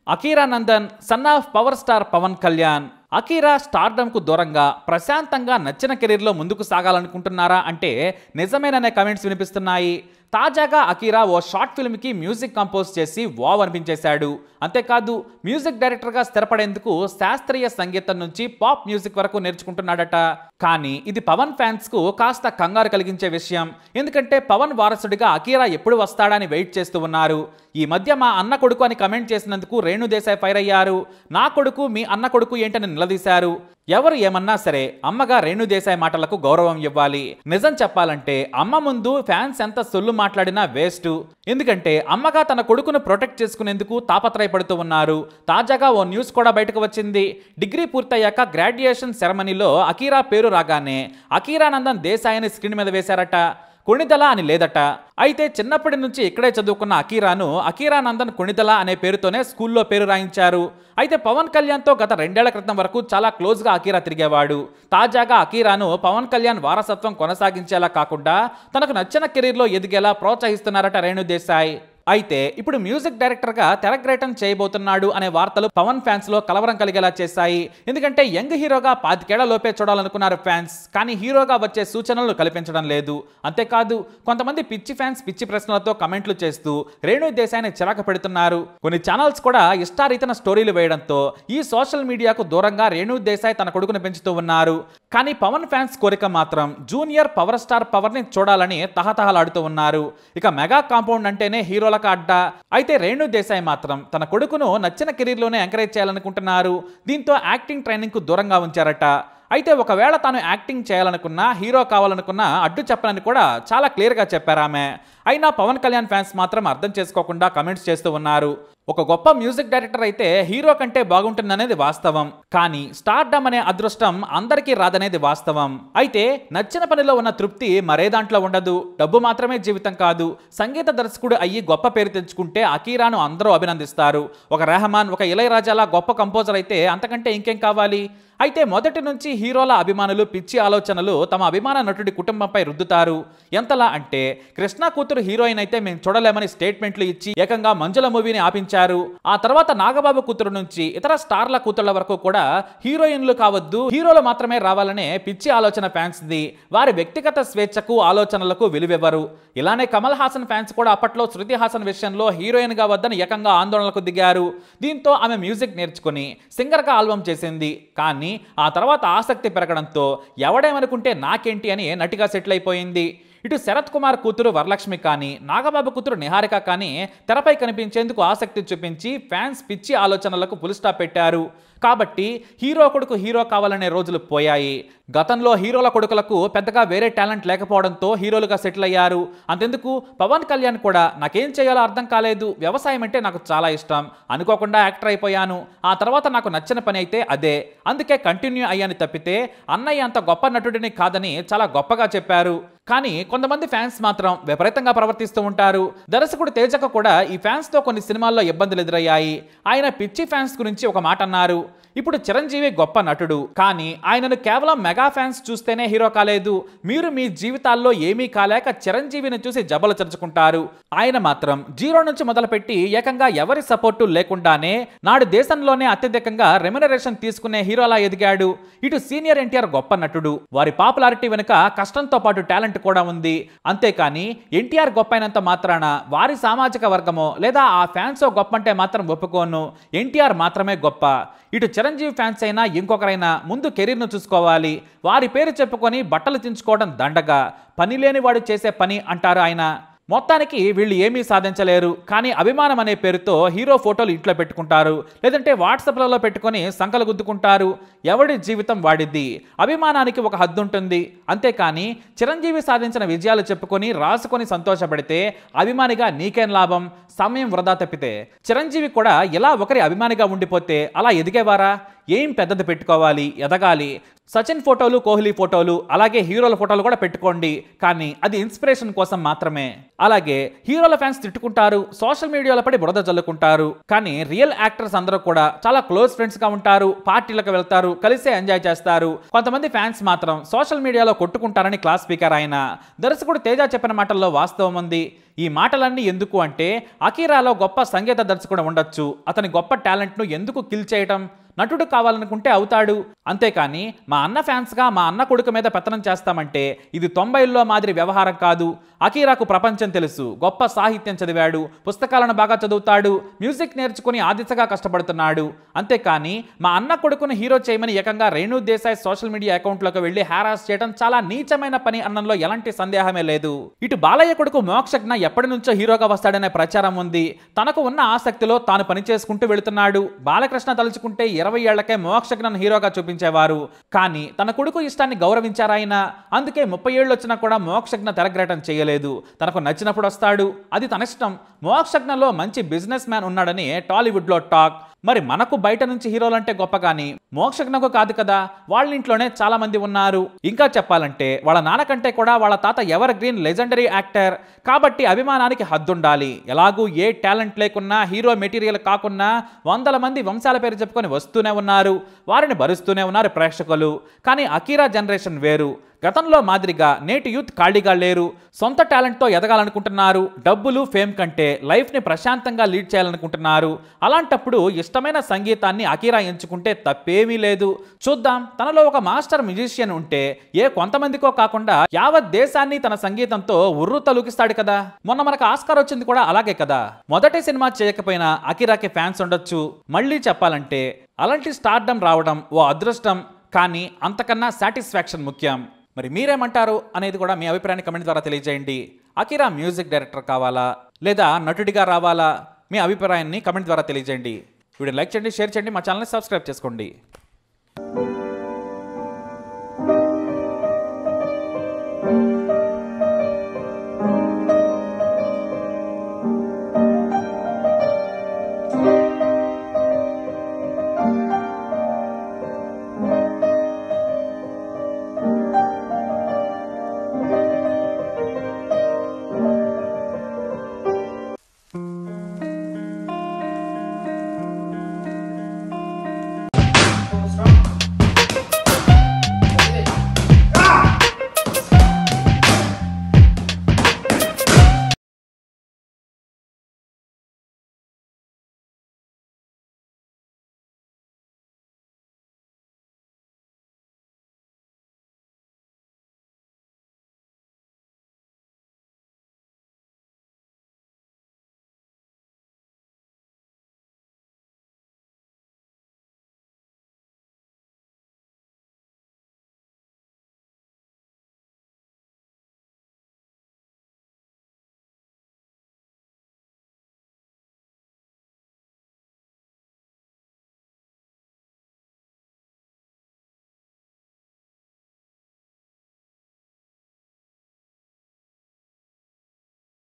అకీరా Nandan son of power star Pawan Kalyan Akira స్టార్డమ్కు దూరంగా ప్రశాంతంగా నచ్చిన కెరీర్లో ముందుకు సాగాలనుకుంటున్నారా అంటే నిజమేననే కమెంట్స్ వినిపిస్తున్నాయి తాజాగా అకీరా ఓ షార్ట్ ఫిల్మ్కి మ్యూజిక్ కంపోజ్ చేసి వావ్ అనిపించేశాడు అంతేకాదు మ్యూజిక్ డైరెక్టర్గా స్థిరపడేందుకు శాస్త్రీయ సంగీతం నుంచి పాప్ మ్యూజిక్ వరకు నేర్చుకుంటున్నాడట కానీ ఇది పవన్ ఫ్యాన్స్కు కాస్త కంగారు కలిగించే విషయం ఎందుకంటే పవన్ వారసుడిగా అకీరా ఎప్పుడు వస్తాడని వెయిట్ చేస్తూ ఉన్నారు ఈ మధ్య మా అన్న కొడుకు అని కమెంట్ చేసినందుకు రేణు దేశాయ్ ఫైర్ అయ్యారు నా కొడుకు మీ అన్న కొడుకు ఏంటని నిలదీశారు ఎవరు ఏమన్నా సరే అమ్మగా రేణు దేశాయ్ మాటలకు గౌరవం ఇవ్వాలి నిజం చెప్పాలంటే అమ్మ ముందు ఫ్యాన్స్ ఎంత సొల్లు మాట్లాడినా వేస్ట్ ఎందుకంటే అమ్మగా తన కొడుకును ప్రొటెక్ట్ చేసుకునేందుకు తాపత్రయపడుతూ ఉన్నారు తాజాగా ఓ న్యూస్ కూడా బయటకు వచ్చింది డిగ్రీ పూర్తయ్యాక గ్రాడ్యుయేషన్ సెరమనీలో అకీరా పేరు రాగానే అకీరానందన్ దేశాయని స్క్రీన్ మీద వేశారట కొణిదల అని లేదట అయితే చిన్నప్పటి నుంచి ఇక్కడే చదువుకున్న అకీరాను అకీరానందన్ కొణిదల అనే పేరుతోనే స్కూల్లో పేరు రాయించారు అయితే పవన్ కళ్యాణ్తో గత రెండేళ్ల క్రితం వరకు చాలా క్లోజ్గా అకీరా తిరిగేవాడు తాజాగా అకీరాను పవన్ కళ్యాణ్ వారసత్వం కొనసాగించేలా కాకుండా తనకు నచ్చిన కెరీర్లో ఎదిగేలా ప్రోత్సహిస్తున్నారట రేణు దేశాయ్ అయితే ఇప్పుడు మ్యూజిక్ డైరెక్టర్గా తెరగ్రేటం చేయబోతున్నాడు అనే వార్తలు పవన్ ఫ్యాన్స్ లో కలవరం కలిగేలా చేశాయి ఎందుకంటే యంగ్ హీరోగా పాతికేళ్ల లోపే చూడాలనుకున్నారు ఫ్యాన్స్ కానీ హీరోగా వచ్చే సూచనలు కల్పించడం లేదు అంతేకాదు కొంతమంది పిచ్చి ఫ్యాన్స్ పిచ్చి ప్రశ్నలతో కమెంట్లు చేస్తూ రేణు దేశాన్ని చిరాకు పెడుతున్నారు కొన్ని ఛానల్స్ కూడా ఇష్టారీతన స్టోరీలు వేయడంతో ఈ సోషల్ మీడియాకు దూరంగా రేణు దేశాయ్ తన కొడుకును పెంచుతూ ఉన్నారు కానీ పవన్ ఫ్యాన్స్ కోరిక మాత్రం జూనియర్ పవర్ స్టార్ పవర్ ని చూడాలని తహతహలాడుతూ ఉన్నారు ఇక మెగా కాంపౌండ్ అంటేనే హీరోలకు అడ్డా అయితే రేణు దేశాయ్ మాత్రం తన కొడుకును నచ్చిన కెరీర్లోనే ఎంకరేజ్ చేయాలనుకుంటున్నారు దీంతో యాక్టింగ్ ట్రైనింగ్ కు దూరంగా ఉంచారట అయితే ఒకవేళ తాను యాక్టింగ్ చేయాలనుకున్నా హీరో కావాలనుకున్నా అడ్డు చెప్పనని కూడా చాలా క్లియర్గా చెప్పారు ఆమె అయినా పవన్ కళ్యాణ్ ఫ్యాన్స్ మాత్రం అర్థం చేసుకోకుండా కమెంట్స్ చేస్తూ ఉన్నారు ఒక గొప్ప మ్యూజిక్ డైరెక్టర్ అయితే హీరో కంటే బాగుంటుందనేది వాస్తవం కానీ స్టార్డమ్ అనే అదృష్టం అందరికీ రాదనేది వాస్తవం అయితే నచ్చిన పనిలో ఉన్న తృప్తి మరే దాంట్లో ఉండదు డబ్బు మాత్రమే జీవితం కాదు సంగీత దర్శకుడు అయ్యి గొప్ప పేరు తెచ్చుకుంటే అకీరాను అందరూ అభినందిస్తారు ఒక రెహమాన్ ఒక ఇళయరాజాలా గొప్ప కంపోజర్ అయితే అంతకంటే ఇంకేం కావాలి అయితే మొదటి నుంచి హీరోల అభిమానులు పిచ్చి ఆలోచనలు తమ అభిమాన నటుడి కుటుంబంపై రుద్దుతారు ఎంతలా అంటే కృష్ణ కూతురు హీరోయిన్ అయితే మేము చూడలేమని స్టేట్మెంట్లు ఇచ్చి ఏకంగా మంజుల మూవీని ఆపించారు ఆ తర్వాత నాగబాబు కూతురు నుంచి ఇతర స్టార్ల కూతుళ్ల వరకు కూడా హీరోయిన్లు కావద్దు హీరోలు మాత్రమే రావాలనే పిచ్చి ఆలోచన ఫ్యాన్స్ది వారి వ్యక్తిగత స్వేచ్ఛకు ఆలోచనలకు విలువెవ్వరు ఇలానే కమల్ హాసన్ ఫ్యాన్స్ కూడా అప్పట్లో శృతి హాసన్ విషయంలో హీరోయిన్ గా వద్దని ఏకంగా ఆందోళనకు దిగారు దీంతో ఆమె మ్యూజిక్ నేర్చుకుని సింగర్గా ఆల్బమ్ చేసింది కానీ ఆ తర్వాత ఆసక్తి పెరగడంతో ఎవడేమనుకుంటే నాకేంటి అని నటిగా సెటిల్ అయిపోయింది ఇటు శరత్ కుమార్ కూతురు వరలక్ష్మి కానీ నాగబాబు కూతురు నిహారిక కానీ తెరపై కనిపించేందుకు ఆసక్తి చూపించి ఫ్యాన్స్ పిచ్చి ఆలోచనలకు పులి స్టాప్ పెట్టారు కాబట్టి హీరో కొడుకు హీరో కావాలనే రోజులు పోయాయి గతంలో హీరోల కొడుకులకు పెద్దగా వేరే టాలెంట్ లేకపోవడంతో హీరోలుగా సెటిల్ అయ్యారు అంతెందుకు పవన్ కళ్యాణ్ కూడా నాకేం చేయాలో అర్థం కాలేదు వ్యవసాయం అంటే నాకు చాలా ఇష్టం అనుకోకుండా యాక్టర్ అయిపోయాను ఆ తర్వాత నాకు నచ్చిన పని అయితే అదే అందుకే కంటిన్యూ అయ్యాను తప్పితే అన్నయ్య అంత గొప్ప నటుడిని కాదని చాలా గొప్పగా చెప్పారు కానీ కొంతమంది ఫ్యాన్స్ మాత్రం విపరీతంగా ప్రవర్తిస్తూ ఉంటారు దర్శకుడు తేజక కూడా ఈ ఫ్యాన్స్తో కొన్ని సినిమాల్లో ఇబ్బందులు ఎదురయ్యాయి ఆయన పిచ్చి ఫ్యాన్స్ గురించి ఒక మాట అన్నారు ఇప్పుడు చిరంజీవి గొప్ప నటుడు కానీ ఆయనను కేవలం మెగా ఫ్యాన్స్ చూస్తేనే హీరో కాలేదు మీరు మీ జీవితాల్లో ఏమీ కాలేక చిరంజీవిని చూసి జబ్బలు చరుచుకుంటారు ఆయన మాత్రం జీరో నుంచి మొదలుపెట్టి ఏకంగా ఎవరి సపోర్టు లేకుండానే నాడు దేశంలోనే అత్యధికంగా రెమ్యునరేషన్ తీసుకునే హీరోలా ఎదిగాడు ఇటు సీనియర్ ఎన్టీఆర్ గొప్ప నటుడు వారి పాపులారిటీ వెనుక కష్టంతో పాటు టాలెంట్ కూడా ఉంది అంతేకాని ఎన్టీఆర్ గొప్ప అయినంత మాత్రాన వారి సామాజిక వర్గమో లేదా ఆ ఫ్యాన్స్ గొప్ప అంటే మాత్రం ఒప్పుకోను ఎన్టీఆర్ మాత్రమే గొప్ప ఇటు చిరంజీవి ఫ్యాన్స్ అయినా ఇంకొకరైనా ముందు కెరీర్ను చూసుకోవాలి వారి పేరు చెప్పుకొని బట్టలు దించుకోవడం దండగా పని లేని వాడు చేసే పని అంటారు ఆయన మొత్తానికి వీళ్ళు ఏమీ సాధించలేరు కానీ అభిమానం అనే పేరుతో హీరో ఫోటోలు ఇంట్లో పెట్టుకుంటారు లేదంటే వాట్సాప్లలో పెట్టుకొని సంకలు గుద్దుకుంటారు ఎవడి జీవితం వాడిద్ది అభిమానానికి ఒక హద్దు ఉంటుంది అంతేకాని చిరంజీవి సాధించిన విజయాలు చెప్పుకొని రాసుకొని సంతోషపడితే అభిమానిగా నీకేం లాభం సమయం వృధా తప్పితే చిరంజీవి కూడా ఇలా ఒకరి అభిమానిగా ఉండిపోతే అలా ఎదిగేవారా ఏం పెద్దది పెట్టుకోవాలి ఎదగాలి సచిన్ ఫోటోలు కోహ్లీ ఫోటోలు అలాగే హీరోల ఫోటోలు కూడా పెట్టుకోండి కానీ అది ఇన్స్పిరేషన్ కోసం మాత్రమే అలాగే హీరోల ఫ్యాన్స్ తిట్టుకుంటారు సోషల్ మీడియాలో పడి బురద జల్లుకుంటారు కానీ రియల్ యాక్టర్స్ అందరూ కూడా చాలా క్లోజ్ ఫ్రెండ్స్ గా ఉంటారు పార్టీలకు వెళ్తారు కలిసే ఎంజాయ్ చేస్తారు కొంతమంది ఫ్యాన్స్ మాత్రం సోషల్ మీడియాలో కొట్టుకుంటారని క్లాస్ స్పీకర్ ఆయన దర్శకుడు తేజ చెప్పిన మాటల్లో వాస్తవం ఉంది ఈ మాటలన్నీ ఎందుకు అంటే అకీరాలో గొప్ప సంగీత దర్శకుడు ఉండొచ్చు అతని గొప్ప టాలెంట్ను ఎందుకు కిల్ చేయటం నటుడు కావాలనుకుంటే అవుతాడు అంతేకాని మా అన్న ఫ్యాన్స్గా మా అన్న కొడుకు మీద పెత్తనం చేస్తామంటే ఇది తొంభైల్లో మాదిరి వ్యవహారం కాదు అకీరాకు ప్రపంచం తెలుసు గొప్ప సాహిత్యం చదివాడు పుస్తకాలను బాగా చదువుతాడు మ్యూజిక్ నేర్చుకుని ఆ దిశగా కష్టపడుతున్నాడు అంతేకాని మా అన్న కొడుకును హీరో చేయమని ఏకంగా రేణు దేశాయ్ సోషల్ మీడియా అకౌంట్లోకి వెళ్లి హారాస్ చేయడం చాలా నీచమైన పని అన్నంలో ఎలాంటి సందేహమే లేదు ఇటు బాలయ్య కొడుకు మోక్షజ్ఞ ఎప్పటి నుంచో హీరోగా వస్తాడనే ప్రచారం ఉంది తనకు ఉన్న ఆసక్తిలో తాను పని చేసుకుంటూ వెళుతున్నాడు బాలకృష్ణ తలుచుకుంటే ఇరవై ఏళ్లకే మోక్షజ్ఞను హీరోగా చూపించేవారు కానీ తన కొడుకు ఇష్టాన్ని గౌరవించారాయన అందుకే ముప్పై ఏళ్ళు వచ్చినా కూడా మోక్షజ్ఞ తెరగ్రహటం చేయలేదు తనకు నచ్చినప్పుడు వస్తాడు అది తన ఇష్టం మోక్షజ్ఞలో మంచి బిజినెస్ మ్యాన్ ఉన్నాడని టాలీవుడ్లో టాక్ మరి మనకు బయట నుంచి హీరోలంటే గొప్ప కానీ మోక్షజ్ఞకు కాదు కదా వాళ్ళ ఇంట్లోనే చాలా మంది ఉన్నారు ఇంకా చెప్పాలంటే వాళ్ళ నాన్నకంటే కూడా వాళ్ళ తాత ఎవర్ గ్రీన్ లెజెండరీ యాక్టర్ కాబట్టి అభిమానానికి హద్దుండాలి ఎలాగూ ఏ టాలెంట్ లేకున్నా హీరో మెటీరియల్ కాకున్నా వందల మంది వంశాల పేరు చెప్పుకొని వస్తూనే ఉన్నారు వారిని భరిస్తూనే ఉన్నారు ప్రేక్షకులు కానీ అకీరా జనరేషన్ వేరు గతంలో మాదిరిగా నేటి యూత్ ఖాళీగా లేరు సొంత టాలెంట్తో ఎదగాలనుకుంటున్నారు డబ్బులు ఫేమ్ కంటే లైఫ్ని ప్రశాంతంగా లీడ్ చేయాలనుకుంటున్నారు అలాంటప్పుడు ఇష్టమైన సంగీతాన్ని అకీరా ఎంచుకుంటే తప్పేమీ లేదు చూద్దాం తనలో ఒక మాస్టర్ మ్యూజిషియన్ ఉంటే ఏ కొంతమందికో కాకుండా యావత్ దేశాన్ని తన సంగీతంతో ఉర్రు తలుకిస్తాడు కదా మొన్న మనకు ఆస్కార్ వచ్చింది కూడా అలాగే కదా మొదటి సినిమా చేయకపోయినా అకిరాకి ఫ్యాన్స్ ఉండొచ్చు మళ్ళీ చెప్పాలంటే అలాంటి స్టార్డమ్ రావడం ఓ అదృష్టం కానీ అంతకన్నా సాటిస్ఫాక్షన్ ముఖ్యం మరి మీరేమంటారు అనేది కూడా మీ అభిప్రాయాన్ని కమెంట్ ద్వారా తెలియజేయండి అకిరా మ్యూజిక్ డైరెక్టర్ కావాలా లేదా నటుడిగా రావాలా మీ అభిప్రాయాన్ని కమెంట్ ద్వారా తెలియజేయండి వీడియో లైక్ చేయండి షేర్ చేయండి మా ఛానల్ని సబ్స్క్రైబ్ చేసుకోండి